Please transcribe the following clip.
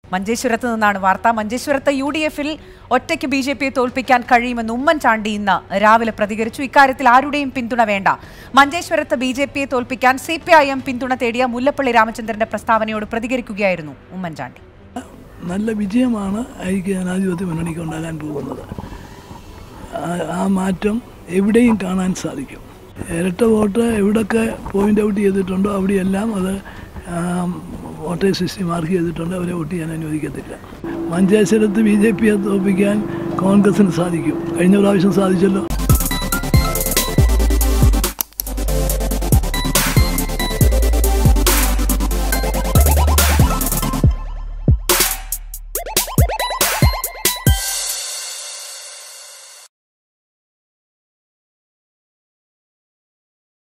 മഞ്ചേശ്വരത്ത് നിന്നാണ് വാർത്ത മഞ്ചേശ്വരത്ത് യു ഡി എഫിൽ ഒറ്റയ്ക്ക് ബി ജെ പിയെ തോൽപ്പിക്കാൻ കഴിയുമെന്ന് ഉമ്മൻചാണ്ടി ഇന്ന് രാവിലെ പ്രതികരിച്ചു ഇക്കാര്യത്തിൽ ആരുടെയും പിന്തുണ വേണ്ട മഞ്ചേശ്വരത്ത് ബി ജെ പിയെ തോൽപ്പിക്കാൻ സി പി ഐ എം പിന്തുണ തേടിയ മുല്ലപ്പള്ളി രാമചന്ദ്രന്റെ പ്രസ്താവനയോട് പ്രതികരിക്കുകയായിരുന്നു ഉമ്മൻചാണ്ടി നല്ല വിജയമാണ് ഐക്യ ജനാധിപത്യ മുന്നണിക്ക് ഉണ്ടാകാൻ പോകുന്നത് ആ- ആ മാറ്റം എവിടെയും കാണാൻ സാധിക്കും ഇരട്ട വോട്ട് എവിടെയൊക്കെ പോയിന്റ് ഔട്ട് ചെയ്തിട്ടുണ്ടോ അവിടെയെല്ലാം അത് വോട്ടേഴ്സ് സിസ്റ്റം മാർക്ക് ചെയ്തിട്ടുണ്ട് അവരെ വോട്ട് ചെയ്യാൻ അനുവദിക്കത്തില്ല മഞ്ചേശ്വരത്ത് ബി ജെ പിയെ തോൽപ്പിക്കാൻ കോൺഗ്രസിന് സാധിക്കും കഴിഞ്ഞ പ്രാവശ്യം സാധിച്ചല്ലോ